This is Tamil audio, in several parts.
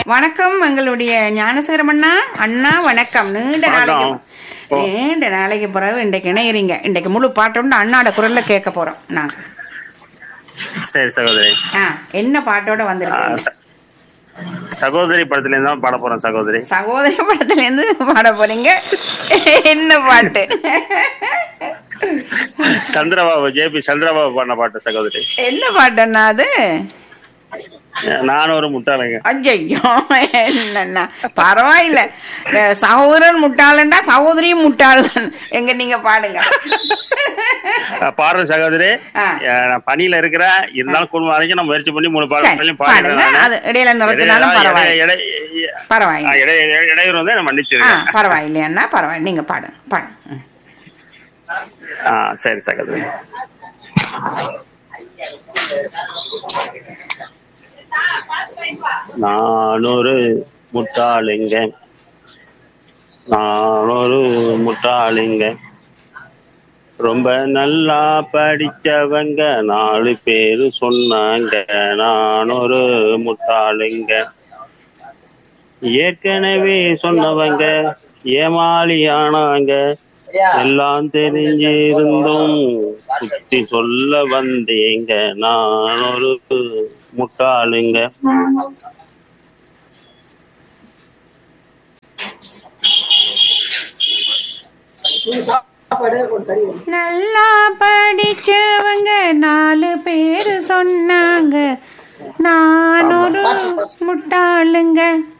வணக்கம் எங்களுடைய ஞானசேகரம் அண்ணா அண்ணா வணக்கம் நீண்ட நாளைக்கு வணக்கம். ஓ. நீண்ட நாளைக்கு பிறகு இன்றைக்கு இணையறீங்க இன்றைக்கு முழு பாட்டோண்டு அண்ணாட குரல்ல கேட்க போறோம் நான் சரி சகோதரி ஆ என்ன பாட்டோட ஆ, வந்திருக்கீங்க ச- சகோதரி படத்துல இருந்து தான் பாட போறேன் சகோதரி சகோதரி படத்துல இருந்து பாட போறீங்க என்ன பாட்டு சந்திரபாபு ஜேபி சந்திரபாபு பாடின பாட்டு சகோதரி என்ன பாட்டு அண்ணா அது நானும் ஒரு முட்டாளுங்க ஐயோ என்னண்ணா பரவாயில்ல அஹ் சகோதரன் முட்டாளன்டா சகோதரியும் முட்டாள் எங்க நீங்க பாடுங்க ஆ, பாடுறேன் சகோதரி ஆ. ஆ, நான் பணியில இருக்கிறேன் இருந்தாலும் குடும்பம் வரைக்கும் நான் முயற்சி பண்ணி மூணு சரி பாடலையும் பாடுங்க பாடுறேன் அது இடையில நிறுத்தினாலும் பரவாயில்ல பரவாயில்ல இடையூறு வந்து நான் ஆ மன்னிச்சிருக்கேன் பரவாயில்லையா பரவாயில்ல நீங்க பாடுங்க பாடுங்க ம். ஆ சரி சகோதரி நான் ஒரு முட்டாளுங்க நான் ஒரு முட்டாளுங்க ரொம்ப நல்லா படிச்சவங்க நாலு பேரு சொன்னாங்க நான் ஒரு முட்டாளுங்க ஏற்கனவே சொன்னவங்க ஏமாளி ஆனாங்க எல்லாம் தெரிஞ்சிருந்தும் சுத்தி சொல்ல வந்தேங்க நான் ஒரு முட்டாளுங்க நல்லா படிச்சவங்க நாலு பேரு சொன்னாங்க நான் ஒரு முட்டாளுங்க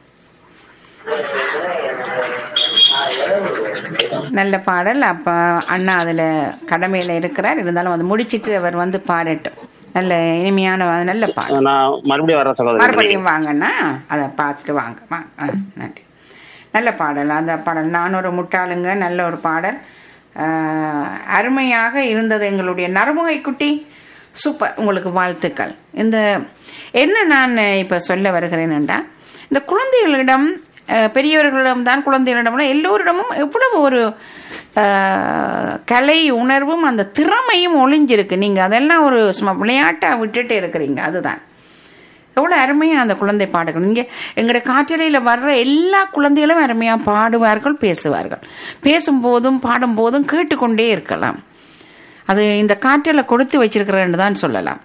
நல்ல பாடல் அப்ப அண்ணா அதுல கடமையில இருக்கிறார் இருந்தாலும் அது முடிச்சிட்டு அவர் வந்து பாடட்டும் நல்ல இனிமையான நல்ல பாடல் நான் மறுபடியும் வர சகோதரி மறுபடியும் வாங்கண்ணா அதை பார்த்துட்டு வாங்க வாங்க ஆ, நன்றி நல்ல பாடல் அந்த பாடல் நான் ஒரு முட்டாளுங்க நல்ல ஒரு பாடல் ஆ, அருமையாக இருந்தது எங்களுடைய நறுமுகை குட்டி சூப்பர் உங்களுக்கு வாழ்த்துக்கள் இந்த என்ன நான் இப்போ சொல்ல வருகிறேன்டா இந்த குழந்தைகளிடம் ஆ, பெரியவர்களிடம் தான் குழந்தைகளிடம் எல்லோரிடமும் எவ்வளவு ஒரு ஆ, கலை உணர்வும் அந்த திறமையும் ஒளிஞ்சிருக்கு நீங்கள் அதெல்லாம் ஒரு சும்மா விளையாட்டாக விட்டுட்டு இருக்கிறீங்க அதுதான் எவ்வளோ அருமையாக அந்த குழந்தை பாடுகள் இங்கே எங்களுடைய காற்றலையில் வர்ற எல்லா குழந்தைகளும் அருமையாக பாடுவார்கள் பேசுவார்கள் பேசும்போதும் பாடும்போதும் கேட்டுக்கொண்டே இருக்கலாம் அது இந்த காற்றில் கொடுத்து வச்சிருக்கிறேன்னு தான் சொல்லலாம்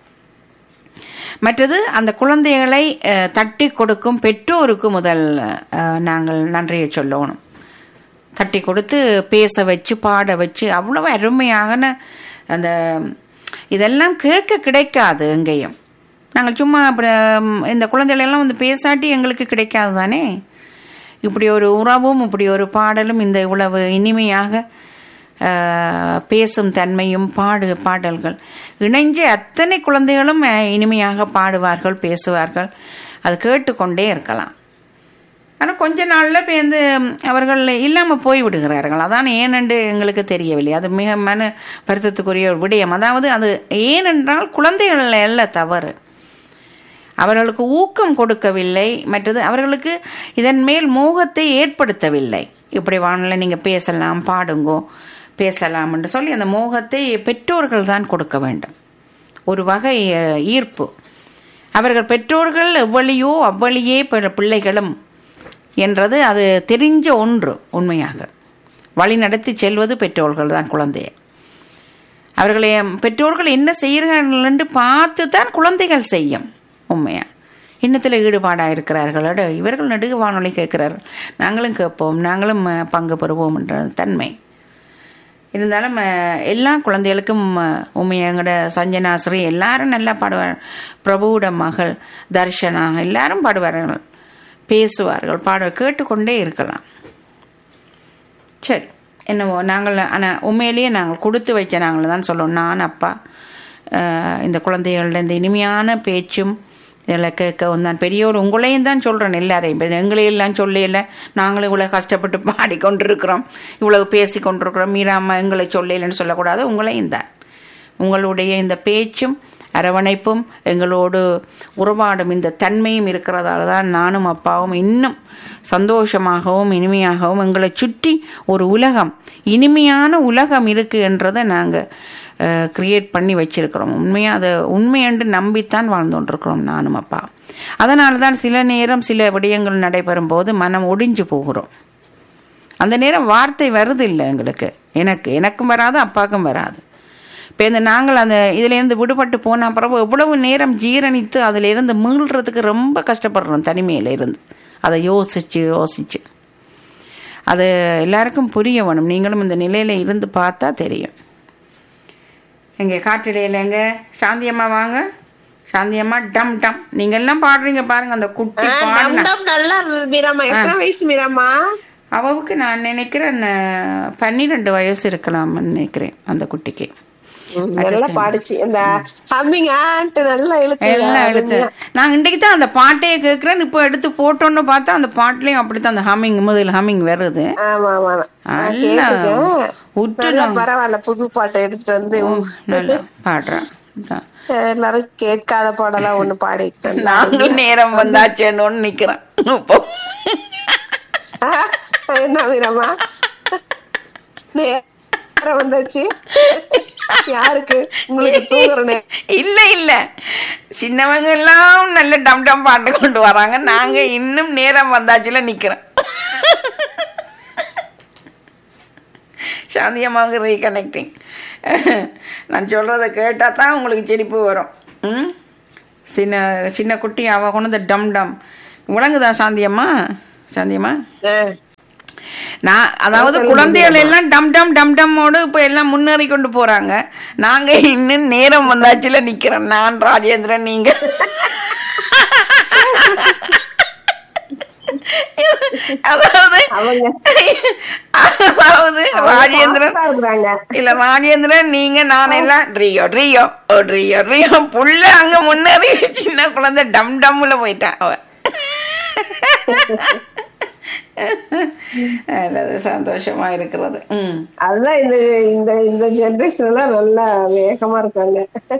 மற்றது அந்த குழந்தைகளை அஹ், தட்டி கொடுக்கும் பெற்றோருக்கு முதல் அஹ், நாங்கள் நன்றியை சொல்லணும் தட்டி கொடுத்து பேச வச்சு பாட வச்சு அவ்வளவு அருமையான அந்த இதெல்லாம் கேட்க கிடைக்காது எங்கேயும் நாங்கள் சும்மா அப்புறம் இந்த குழந்தைகள் எல்லாம் வந்து பேசாட்டி எங்களுக்கு கிடைக்காது தானே இப்படி ஒரு உறவும் இப்படி ஒரு பாடலும் இந்த இவ்வளவு இனிமையாக ஆஹ், பேசும் தன்மையும் பாடு பாடல்கள் இணைஞ்சு அத்தனை குழந்தைகளும் அஹ், இனிமையாக பாடுவார்கள் பேசுவார்கள் அது கேட்டுக்கொண்டே இருக்கலாம் ஆனால் கொஞ்ச நாளில் பேருந்து அவர்கள் இல்லாமல் போய் விடுகிறார்கள் அதான் ஏனென்று எங்களுக்கு தெரியவில்லை அது மிக மன வருத்தத்துக்குரிய ஒரு விடயம் அதாவது அது ஏனென்றால் குழந்தைகள் அல்ல தவறு அவர்களுக்கு ஊக்கம் கொடுக்கவில்லை மற்றது அவர்களுக்கு இதன் மேல் மோகத்தை ஏற்படுத்தவில்லை இப்படி வானல நீங்கள் பேசலாம் பாடுங்கோ பேசலாம் என்று சொல்லி அந்த மோகத்தை பெற்றோர்கள் தான் கொடுக்க வேண்டும் ஒரு வகை அஹ், ஈர்ப்பு அவர்கள் பெற்றோர்கள் எவ்வளியோ அவ்வளியே பி- பிள்ளைகளும் என்றது அது தெரிஞ்ச ஒன்று உண்மையாக வழி நடத்தி செல்வது பெற்றோர்கள் தான் குழந்தையை அவர்களை பெற்றோர்கள் என்ன செய்கிறார்கள் என்று பார்த்து தான் குழந்தைகள் செய்யும் உண்மையா இன்னத்தில் ஈடுபாடாக இருக்கிறார்கள் அட, இவர்கள் நடுகு வானொலி கேட்கிறார்கள் நாங்களும் கேட்போம் நாங்களும் அஹ், பங்கு பெறுவோம் என்ற தன்மை இருந்தாலும் அஹ், எல்லா குழந்தைகளுக்கும் அஹ், உண்மையா எங்களோட சஞ்சனாஸ்ரீ எல்லாரும் நல்லா பாடுவார் பிரபுவோட மகள் தர்ஷனா எல்லாரும் பாடுவார்கள் பேசுவார்கள் பாட கேட்டுக்கொண்டே இருக்கலாம் சரி என்னவோ நாங்கள் ஆனால் உண்மையிலேயே நாங்கள் கொடுத்து வச்ச நாங்கள் தான் சொல்லுவோம் நான் அப்பா அஹ், இந்த குழந்தைகளோட இந்த இனிமையான பேச்சும் இதில் கேட்கவும் தான் பெரியோர் உங்களையும் தான் சொல்கிறேன் எல்லாரையும் இப்போ எங்களையெல்லாம் சொல்லல நாங்களும் இவ்வளோ கஷ்டப்பட்டு பாடிக்கொண்டிருக்கிறோம் இவ்வளவு பேசி கொண்டிருக்கிறோம் மீராம்மா எங்களை சொல்லலைன்னு சொல்லக்கூடாது உங்களையும் தான் உங்களுடைய இந்த பேச்சும் அரவணைப்பும் எங்களோடு உறவாடும் இந்த தன்மையும் இருக்கிறதால தான் நானும் அப்பாவும் இன்னும் சந்தோஷமாகவும் இனிமையாகவும் எங்களை சுற்றி ஒரு உலகம் இனிமையான உலகம் இருக்கு என்றதை நாங்கள் கிரியேட் பண்ணி வச்சிருக்கிறோம் உண்மையாக அதை உண்மையென்று நம்பித்தான் வாழ்ந்து கொண்டிருக்கிறோம் நானும் அப்பா அதனால தான் சில நேரம் சில விடயங்கள் நடைபெறும் போது மனம் ஒடிஞ்சு போகிறோம் அந்த நேரம் வார்த்தை வருது இல்லை எங்களுக்கு எனக்கு எனக்கும் வராது அப்பாவுக்கும் வராது இப்போ இந்த நாங்கள் அந்த இதுலேருந்து விடுபட்டு போன பிறகு எவ்வளவு நேரம் ஜீரணித்து அதிலிருந்து மீள்றதுக்கு ரொம்ப கஷ்டப்படுறோம் தனிமையில் இருந்து அதை யோசிச்சு யோசிச்சு அது எல்லாருக்கும் புரிய வேணும் நீங்களும் இந்த நிலையில இருந்து பார்த்தா தெரியும் எங்க காற்றிலையில் எங்க சாந்தியம்மா வாங்க சாந்தியம்மா டம் டம் நீங்க எல்லாம் பாடுறீங்க பாருங்க அந்த குட்டி டம் பாடுன டம் நல்லா இருந்தது மீராமா எத்தனை வயசு மீராமா அவவுக்கு நான் நினைக்கிறேன் அஹ், பன்னிரெண்டு வயசு இருக்கலாம்னு நினைக்கிறேன் அந்த குட்டிக்கு ம், நல்லா பாடுச்சு இந்த ஹம்மிங் ஆன்ட்டு நல்லா இழுத்து எல்லாம் எடுத்து நான் இன்றைக்கு தான் அந்த பாட்டையே கேட்குறேன் இப்போ எடுத்து போட்டோன்னு பார்த்தா அந்த பாட்டுலேயும் அப்படித்தான் அந்த ஹம்மிங் முதல் ஹம்மிங் வருது ஆமா ஆமா நான் நல்லா கேட்டிருக்கேன் உற்று நல்லா பரவாயில்ல புது பாட்டை எடுத்துட்டு வந்து நல்லா பாடுறேன் அதான். எல்லாரும் கேட்காத பாடலாம் ஒண்ணு பாடிட்டு நானும் நேரம் வந்தாச்சேன்னு நிக்கிறேன் இப்போ என்ன வீரமா நேரம் வந்தாச்சு யாருக்கு உங்களுக்கு தூங்குற நேரம் இல்ல இல்ல சின்னவங்க எல்லாம் நல்ல டம் டம் பாட்டு கொண்டு வராங்க நாங்க இன்னும் நேரம் வந்தாச்சுல நிக்கிறேன் சாந்தி அம்மாவுக்கு ரீகனெக்டிங் நான் சொல்றத கேட்டா தான் உங்களுக்கு சிரிப்பு வரும் ம் சின்ன சின்ன குட்டி அவ கொண்டு வந்து டம் டம் விளங்குதா சாந்தியம்மா சாந்தியம்மா அஹ், நான் அதாவது குழந்தைகள் எல்லாம் டம் டம் டம் டம்மோடு இப்போ எல்லாம் முன்னேறி கொண்டு போறாங்க நாங்க இன்னும் நேரம் வந்தாச்சுல நிக்கிறோம் நான் ராஜேந்திரன் நீங்க அதாவது அவங்க அதாவது ராஜேந்திரன் பாஸ்டா இருக்கிறாங்க இல்ல ராஜேந்திரன் நீங்க நான் எல்லாம் ட்ரியோ ட்ரியோ ஓ ட்ரியோ ட்ரியோ புள்ள அங்க முன்னேறி சின்ன குழந்தை டம் டம்ல போயிட்டான் அவ நல்லது சந்தோஷமா இருக்கிறது ம் அதுதான் இந்த இந்த இந்த ஜெனரேஷன் எல்லாம் நல்லா வேகமா இருக்காங்க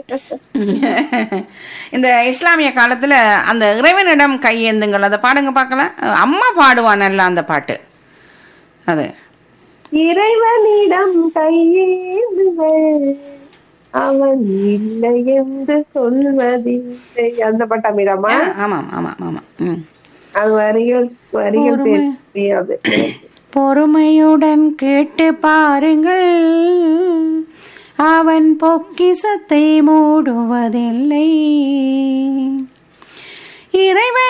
இந்த இஸ்லாமிய காலத்துல அந்த இறைவனிடம் கையேந்துங்கள் அதை பாடுங்க பார்க்கலாம் அம்மா பாடுவா நல்லா அந்த பாட்டு அது இறைவனிடம் கையேந்துகள் அவன் இல்லை என்று சொல்வதில்லை அந்த பட்டா மீராமா ஆ, ஆமாம் ஆமாம் ஆமாம் ம் அது வரிகள் வரிகள் தெரியாது பொறுமையுடன் கேட்டு பாருங்கள் அவன் பொக்கிசத்தை மூடுவதில்லை இறைவன்